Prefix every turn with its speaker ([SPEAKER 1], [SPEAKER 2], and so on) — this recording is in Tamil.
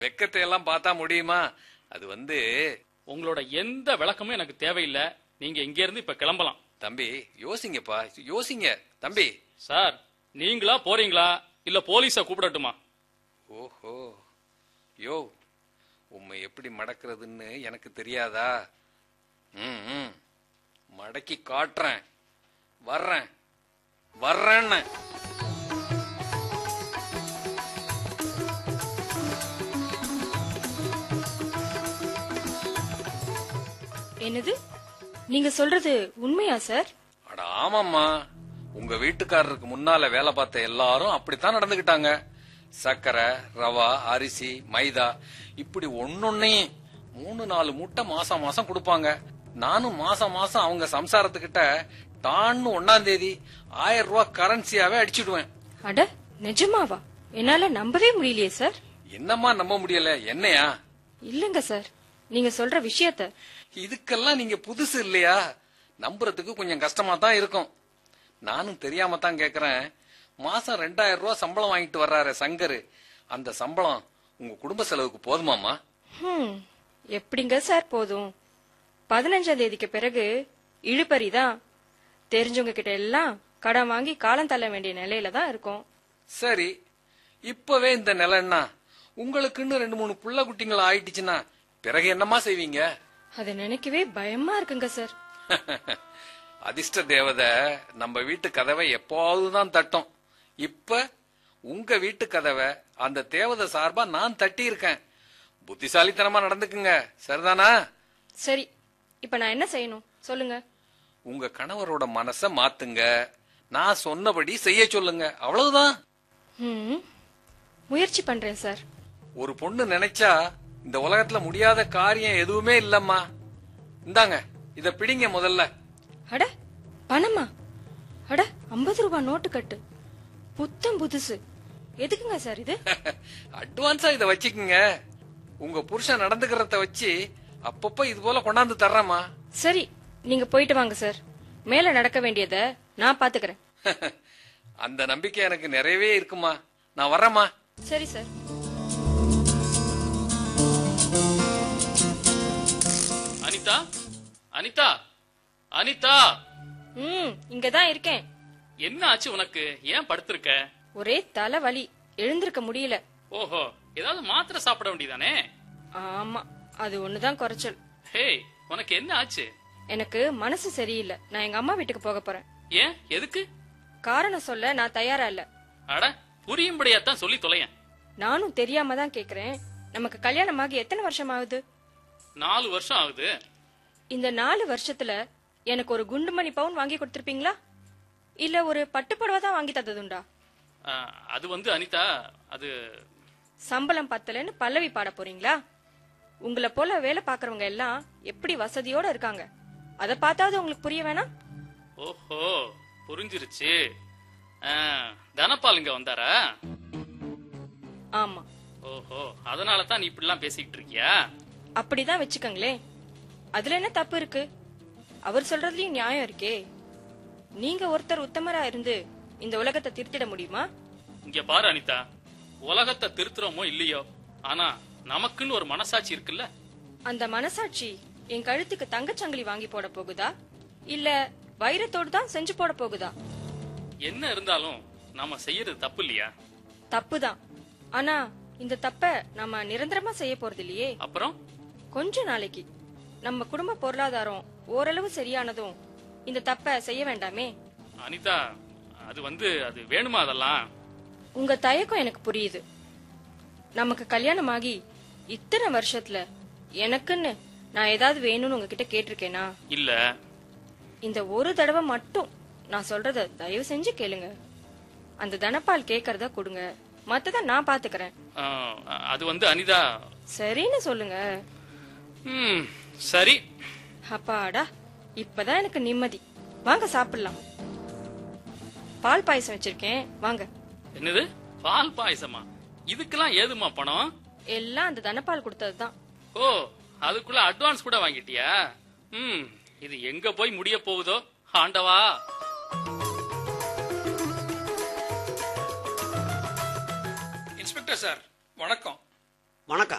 [SPEAKER 1] வெக்கத்தை எல்லாம் பார்த்தா முடியுமா அது வந்து
[SPEAKER 2] உங்களோட எந்த விளக்கமும் எனக்கு தேவையில்லை நீங்க இங்க இருந்து இப்ப கிளம்பலாம்
[SPEAKER 1] தம்பி யோசிங்கப்பா யோசிங்க தம்பி
[SPEAKER 2] சார் நீங்களா போறீங்களா இல்ல போலீஸ கூப்பிடட்டுமா
[SPEAKER 1] ஓஹோ யோ உம்மை எப்படி மடக்கிறதுன்னு எனக்கு தெரியாதா ம் ம். மடக்கி காட்டுறேன் வர்றேன் வர்றேன்னு
[SPEAKER 3] என்னது நீங்க சொல்றது உண்மையா சார்
[SPEAKER 1] அட ஆமாம்மா உங்க வீட்டுக்காரருக்கு முன்னால வேலை பார்த்த எல்லாரும் அப்படித்தான் நடந்துகிட்டாங்க சர்க்கரை ரவா அரிசி மைதா இப்படி ஒன்னொன்னையும் மூணு நாலு மூட்டை மாசம் மாசம் கொடுப்பாங்க நானும் மாசம் மாசம் அவங்க சம்சாரத்துக்கிட்ட டான்னு ஒன்னாம் தேதி ஆயிரம் ரூபாய் கரன்சியாவே அடிச்சிடுவேன்
[SPEAKER 3] அட நிஜமாவா என்னால நம்பவே முடியலையே சார்
[SPEAKER 1] என்னம்மா நம்ப முடியல என்னையா
[SPEAKER 3] இல்லங்க சார் நீங்க சொல்ற விஷயத்த
[SPEAKER 1] இதுக்கெல்லாம் நீங்க புதுசு இல்லையா நம்புறதுக்கு கொஞ்சம் கஷ்டமா தான் இருக்கும் நானும் தெரியாம தான் கேக்குறேன் மாசம் ரெண்டாயிரம் ரூபாய் சம்பளம் வாங்கிட்டு வர்றாரு சங்கரு அந்த சம்பளம் உங்க குடும்ப செலவுக்கு போதுமாமா
[SPEAKER 3] ஹம், எப்படிங்க சார் போதும் பதினஞ்சாம் தேதிக்கு பிறகு இழுபறி தான் தெரிஞ்சவங்க கிட்ட எல்லாம் கடன் வாங்கி காலம் தள்ள வேண்டிய நிலையில தான் இருக்கும்
[SPEAKER 1] சரி இப்பவே இந்த நிலைன்னா உங்களுக்குன்னு ரெண்டு மூணு புள்ள குட்டிங்களா ஆயிட்டுச்சுன்னா பிறகு என்னமா செய்வீங்க
[SPEAKER 3] அதை நினைக்கவே பயமா இருக்குங்க சார்
[SPEAKER 1] அதிர்ஷ்ட தேவதை நம்ம வீட்டு கதவை எப்போது தான் தட்டும் இப்ப உங்க வீட்டு கதவை அந்த தேவதை சார்பா நான் தட்டி இருக்கேன் புத்திசாலித்தனமா நடந்துக்குங்க சரிதானா
[SPEAKER 3] சரி இப்ப நான் என்ன செய்யணும் சொல்லுங்க
[SPEAKER 1] உங்க கணவரோட மனச மாத்துங்க நான் சொன்னபடி செய்ய சொல்லுங்க அவ்வளவுதான்
[SPEAKER 3] ம், முயற்சி பண்றேன் சார்
[SPEAKER 1] ஒரு பொண்ணு நினைச்சா இந்த உலகத்துல முடியாத காரியம் எதுவுமே இல்லம்மா இந்தாங்க இத பிடிங்க முதல்ல
[SPEAKER 3] அட பணமா அட ஐம்பது ரூபாய் நோட்டு கட்டு புத்தம் புதுசு எதுக்குங்க சார் இது
[SPEAKER 1] அட்வான்ஸா இத வச்சுக்குங்க உங்க புருஷன் நடந்துக்கிறத வச்சு அப்பப்ப இது போல கொண்டாந்து தர்றேம்மா
[SPEAKER 3] சரி நீங்க போயிட்டு வாங்க சார் மேல நடக்க வேண்டியத நான் பாத்துக்கிறேன்
[SPEAKER 1] அந்த நம்பிக்கை எனக்கு நிறையவே இருக்குமா நான் வர்றேம்மா
[SPEAKER 3] சரி சார்
[SPEAKER 2] அனிதா அனிதா அனிதா
[SPEAKER 3] ம் இங்கதான் இருக்கேன்
[SPEAKER 2] என்ன ஆச்சு உனக்கு ஏன் படுத்திருக்க
[SPEAKER 3] ஒரே தலை வலி எழுந்திருக்க முடியல
[SPEAKER 2] ஓஹோ ஏதாவது மாத்திரை சாப்பிட வேண்டியதானே
[SPEAKER 3] ஆமா அது ஒண்ணுதான் குறைச்சல்
[SPEAKER 2] ஹே உனக்கு என்ன ஆச்சு
[SPEAKER 3] எனக்கு மனசு சரியில்லை நான் எங்க அம்மா வீட்டுக்கு போக போறேன்
[SPEAKER 2] ஏன் எதுக்கு
[SPEAKER 3] காரணம் சொல்ல நான் தயாரா இல்ல
[SPEAKER 2] அட புரியும்படியாத்தான் சொல்லி தொலையேன்
[SPEAKER 3] நானும் தெரியாம தான் கேக்குறேன் நமக்கு கல்யாணமாகி எத்தனை வருஷம் ஆகுது
[SPEAKER 2] நாலு வருஷம் ஆகுது
[SPEAKER 3] இந்த நாலு வருஷத்துல எனக்கு ஒரு குண்டுமணி பவுன் வாங்கி கொடுத்திருப்பீங்களா இல்ல ஒரு பட்டு புடவை தான் வாங்கி தந்ததுண்டா
[SPEAKER 2] ஆ, அது வந்து அனிதா அது
[SPEAKER 3] சம்பளம் பத்தலன்னு பல்லவி பாட போறீங்களா உங்களை போல வேலை பாக்குறவங்க எல்லாம் எப்படி வசதியோட இருக்காங்க அத பார்த்தாவது உங்களுக்கு புரிய வேணாம்
[SPEAKER 2] ஓஹோ புரிஞ்சிருச்சு ஆ, தனபால் இங்க வந்தாரா
[SPEAKER 3] ஆமா
[SPEAKER 2] ஓஹோ அதனால தான் நீ இப்படிலாம் பேசிக்கிட்டு இருக்கியா
[SPEAKER 3] அப்படிதான் வச்சுக்கோங்களேன் அதுல என்ன தப்பு இருக்கு அவர் சொல்றதுலயும் நியாயம் இருக்கே நீங்க ஒருத்தர் உத்தமரா இருந்து இந்த உலகத்தை திருத்திட முடியுமா
[SPEAKER 2] இங்க பாரு அனிதா உலகத்தை திருத்துறோமோ இல்லையோ ஆனா நமக்குன்னு ஒரு மனசாட்சி இருக்குல்ல
[SPEAKER 3] அந்த மனசாட்சி என் கழுத்துக்கு தங்கச்சங்கிலி வாங்கி போட போகுதா இல்ல வைரத்தோடு தான் செஞ்சு போட போகுதா
[SPEAKER 2] என்ன இருந்தாலும் நாம செய்யறது தப்பு இல்லையா
[SPEAKER 3] தப்புதான் ஆனா இந்த தப்ப நம்ம நிரந்தரமா செய்ய போறது இல்லையே
[SPEAKER 2] அப்புறம்
[SPEAKER 3] கொஞ்ச நாளைக்கு நம்ம குடும்ப பொருளாதாரம் ஓரளவு சரியானதும் இந்த தப்ப செய்ய வேண்டாமே
[SPEAKER 2] அனிதா அது வந்து அது வேணுமா அதெல்லாம்
[SPEAKER 3] உங்க தயக்கம் எனக்கு புரியுது நமக்கு கல்யாணம் ஆகி இத்தனை வருஷத்துல எனக்குன்னு நான் ஏதாவது வேணும்னு உங்ககிட்ட கேட்டிருக்கேனா
[SPEAKER 2] இல்ல
[SPEAKER 3] இந்த ஒரு தடவை மட்டும் நான் சொல்றத தயவு செஞ்சு கேளுங்க அந்த தனபால் கேக்கறத கொடுங்க மத்தத நான் பாத்துக்கறேன்
[SPEAKER 2] ஆ, அது வந்து அனிதா
[SPEAKER 3] சரின்னு சொல்லுங்க
[SPEAKER 2] ம் சரி
[SPEAKER 3] அப்பாடா இப்பதான் எனக்கு நிம்மதி வாங்க சாப்பிடலாம் பால் பாயசம் வச்சிருக்கேன் வாங்க
[SPEAKER 2] என்னது பால் பாயசமா இதுக்கெல்லாம் ஏதுமா பணம்
[SPEAKER 3] எல்லாம் அந்த தனபால் கொடுத்ததுதான்
[SPEAKER 2] ஓ அதுக்குள்ள அட்வான்ஸ் கூட வாங்கிட்டியா ம் இது எங்க போய் முடிய போகுதோ ஆண்டவா
[SPEAKER 4] இன்ஸ்பெக்டர் சார் வணக்கம் வணக்கம்